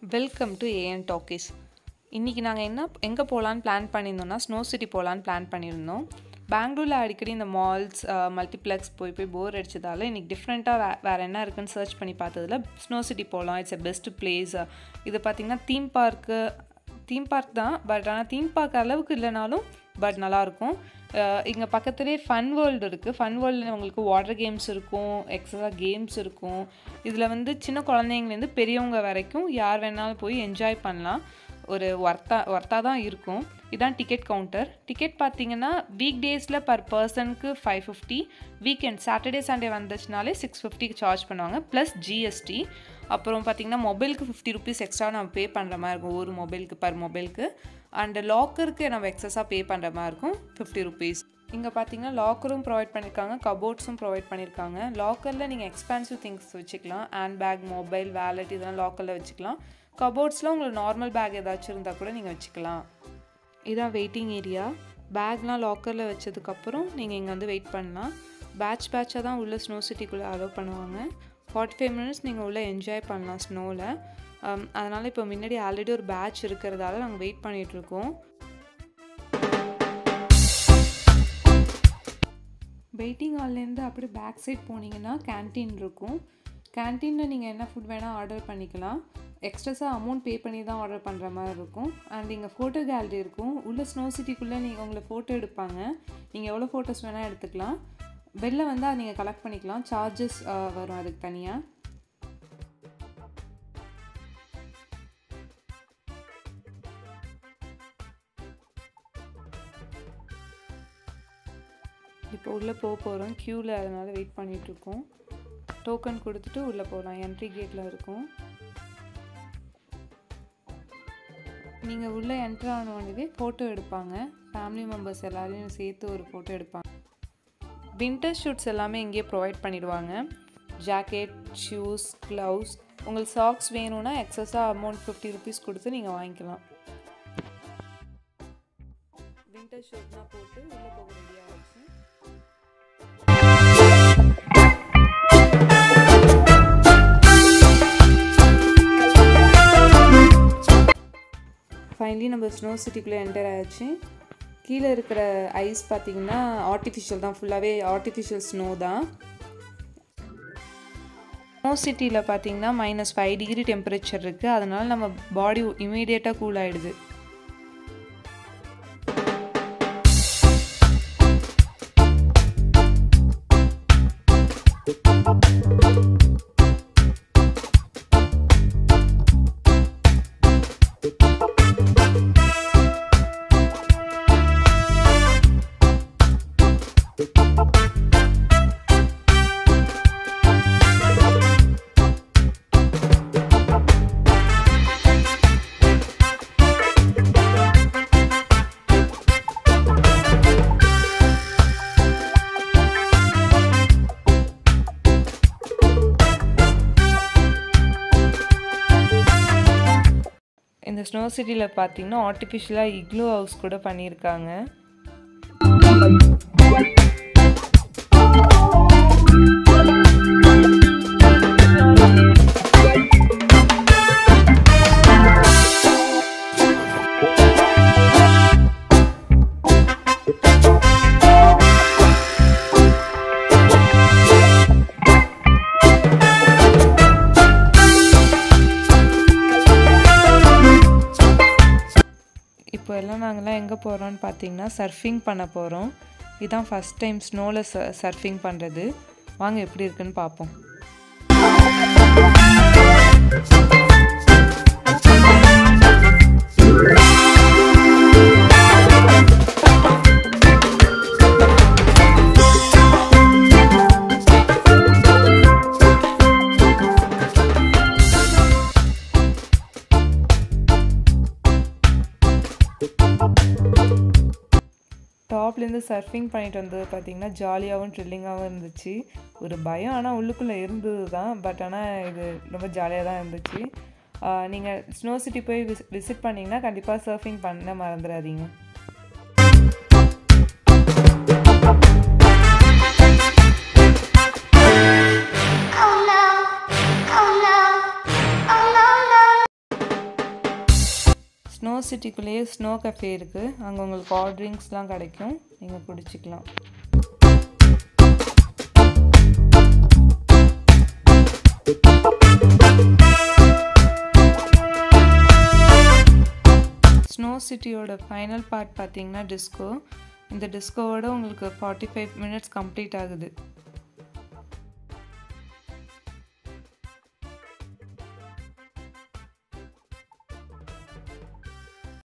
Welcome to AN talkies இன்றைக்கி நாங்கள் என்ன எங்கே போகலான்னு பிளான் பண்ணியிருந்தோம்னா ஸ்னோ சிட்டி போகலான்னு பிளான் பண்ணியிருந்தோம் பெங்களூரில் அடிக்கடி இந்த மால்ஸ் மல்டிப்ளெக்ஸ் போய் போய் போர் அடிச்சதால இன்றைக்கி டிஃப்ரெண்ட்டாக வே வேறு என்ன இருக்குன்னு சர்ச் பண்ணி பார்த்ததுல ஸ்னோ சிட்டி போகலாம் இட்ஸ் எ பெஸ்ட் பிளேஸ் இது பார்த்திங்கன்னா தீம் பார்க்கு தீம் பார்க் தான் பட் ஆனால் தீம் பார்க் அளவுக்கு இல்லைனாலும் பட் நல்லாயிருக்கும் இங்கே பக்கத்துலேயே ஃபன் வேர்ல்டு இருக்குது ஃபன் வேர்ல்டில் உங்களுக்கு வாட்டர் கேம்ஸ் இருக்கும் எக்ஸஸாக கேம்ஸ் இருக்கும் இதில் வந்து சின்ன குழந்தைங்கலேருந்து பெரியவங்க வரைக்கும் யார் வேணாலும் போய் என்ஜாய் பண்ணலாம் ஒரு ஒர்த்தா ஒர்த்தாக தான் இருக்கும் இதான் டிக்கெட் கவுண்டர் டிக்கெட் பார்த்தீங்கன்னா வீக் டேஸில் பர் பர்சனுக்கு five fifty weekend Saturday Sunday வந்துச்சுனாலே சிக்ஸ் ஃபிஃப்டிக்கு சார்ஜ் பண்ணுவாங்க ப்ளஸ் ஜிஎஸ்டி அப்புறம் பார்த்தீங்கன்னா மொபைலுக்கு ஃபிஃப்டி ருபீஸ் எக்ஸ்ட்ரா நம்ம பே பண்ணுற மாதிரி இருக்கும் ஒரு மொபைலுக்கு பர் மொபைலுக்கு அண்டு லாக்கருக்கு நம்ம எக்ஸஸாக பே பண்ணுற மாதிரி இருக்கும் ஃபிஃப்டி ருபீஸ் இங்கே பார்த்தீங்கன்னா லாக்கரும் ப்ரொவைட் பண்ணியிருக்காங்க கபோர்ட்ஸும் ப்ரொவைட் பண்ணியிருக்காங்க லாக்கரில் நீங்கள் எக்ஸ்பென்சிவ் திங்ஸ் வச்சுக்கலாம் ஹேண்ட் பேக் மொபைல் வேலட் இதெல்லாம் லாக்கரில் வச்சுக்கலாம் கபோர்ட்ஸில் உங்களுக்கு நார்மல் பேக் ஏதாச்சும் இருந்தால் கூட நீங்கள் வச்சுக்கலாம் இதான் வெயிட்டிங் ஏரியா பேக்லாம் லாக்கரில் வச்சதுக்கப்புறம் நீங்கள் இங்கே வந்து வெயிட் பண்ணலாம் பேட்ச் பேட்சாக தான் உள்ள ஸ்னோ சிட்டிக்குள்ளே அலோவ் பண்ணுவாங்க ஃபார்ட்டி ஃபைவ் மினிட்ஸ் நீங்கள் உள்ளே என்ஜாய் பண்ணலாம் ஸ்னோவில் அதனால் இப்போ முன்னாடி ஆல்ரெடி ஒரு பேட்ச் இருக்கிறதால நாங்கள் வெயிட் பண்ணிகிட்ருக்கோம் வெயிட்டிங் ஹால்லேருந்து அப்படியே பேக் சைட் போனீங்கன்னா கேன்டீன் இருக்கும் கேன்டீனில் நீங்கள் என்ன ஃபுட் வேணால் ஆர்டர் பண்ணிக்கலாம் எக்ஸ்ட்ரஸாக அமௌண்ட் பே பண்ணி தான் ஆர்டர் பண்ணுற மாதிரி இருக்கும் அண்ட் இங்கே ஃபோட்டோ கேலரி இருக்கும் உள்ள ஸ்னோ சிட்டிக்குள்ளே நீங்கள் உங்களை ஃபோட்டோ எடுப்பாங்க நீங்கள் எவ்வளோ ஃபோட்டோஸ் வேணால் எடுத்துக்கலாம் வெளில வந்து அதை நீங்கள் கலெக்ட் பண்ணிக்கலாம் சார்ஜஸ் வரும் அதுக்கு தனியாக இப்போ உள்ளே போக போகிறோம் க்யூவில் அதனால் வெயிட் பண்ணிகிட்ருக்கோம் டோக்கன் கொடுத்துட்டு உள்ளே போகலாம் என்ட்ரி கேட்டில் இருக்கும் நீங்கள் உள்ளே என்ட்ரு ஆனோடனே ஃபோட்டோ எடுப்பாங்க ஃபேமிலி மெம்பர்ஸ் எல்லாரையும் சேர்த்து ஒரு ஃபோட்டோ எடுப்பாங்க வின்டர் ஷூட்ஸ் எல்லாமே இங்கேயே ப்ரொவைட் பண்ணிடுவாங்க ஜாக்கெட் ஷூஸ் க்ளவுஸ் உங்களுக்கு சாக்ஸ் வேணும்னா எக்ஸஸாக அமௌண்ட் ஃபிஃப்டி ருபீஸ் கொடுத்து நீங்கள் வாங்கிக்கலாம் வின்டர் ஷூட்லாம் போட்டு உள்ளே போக ரெடி ஆகிடுச்சு ஃபைனலி நம்ம ஸ்னோ சிட்டிக்குள்ளே என்டர் ஆயிடுச்சு கீழே இருக்கிற ஐஸ் பார்த்திங்கன்னா ஆர்டிஃபிஷியல் தான் ஃபுல்லாகவே ஆர்டிஃபிஷியல் ஸ்னோ தான் ஸ்னோ சிட்டியில் பார்த்தீங்கன்னா மைனஸ் ஃபைவ் டிகிரி டெம்பரேச்சர் இருக்குது அதனால் நம்ம பாடி இமீடியட்டாக கூல் ஆகிடுது இந்த ஸ்னோ சிட்டியில் பார்த்தீங்கன்னா ஆர்டிஃபிஷியலாக இக்லோ ஹவுஸ் கூட பண்ணியிருக்காங்க இப்போ எல்லாம் நாங்கள்லாம் எங்கே போகிறோம்னு பார்த்தீங்கன்னா சர்ஃபிங் பண்ண போகிறோம் இதுதான் ஃபஸ்ட் டைம் ஸ்னோவில் ச சர்ஃபிங் பண்ணுறது வாங்க எப்படி இருக்குன்னு பார்ப்போம் டாப்லேருந்து சர்ஃபிங் பண்ணிட்டு வந்தது பார்த்திங்கன்னா ஜாலியாகவும் த்ரில்லிங்காகவும் இருந்துச்சு ஒரு பயம் ஆனால் உள்ளுக்குள்ளே இருந்தது தான் பட் ஆனால் இது ரொம்ப ஜாலியாக தான் இருந்துச்சு நீங்கள் ஸ்னோ சிட்டி போய் விஸ் விசிட் பண்ணிங்கன்னா கண்டிப்பாக சர்ஃபிங் பண்ண மறந்துடாதீங்க Oh no, oh no, oh no, no. Snow சிட்டிக்குள்ளேயே ஸ்னோ கஃபே இருக்குது அங்கே உங்களுக்கு ஹாட் ட்ரிங்க்ஸ்லாம் கிடைக்கும் நீங்கள் குடிச்சிக்கலாம் ஸ்னோ சிட்டியோட ஃபைனல் பார்ட் பார்த்தீங்கன்னா டிஸ்கோ இந்த டிஸ்கோவோட உங்களுக்கு ஃபார்ட்டி ஃபைவ் மினிட்ஸ் கம்ப்ளீட் ஆகுது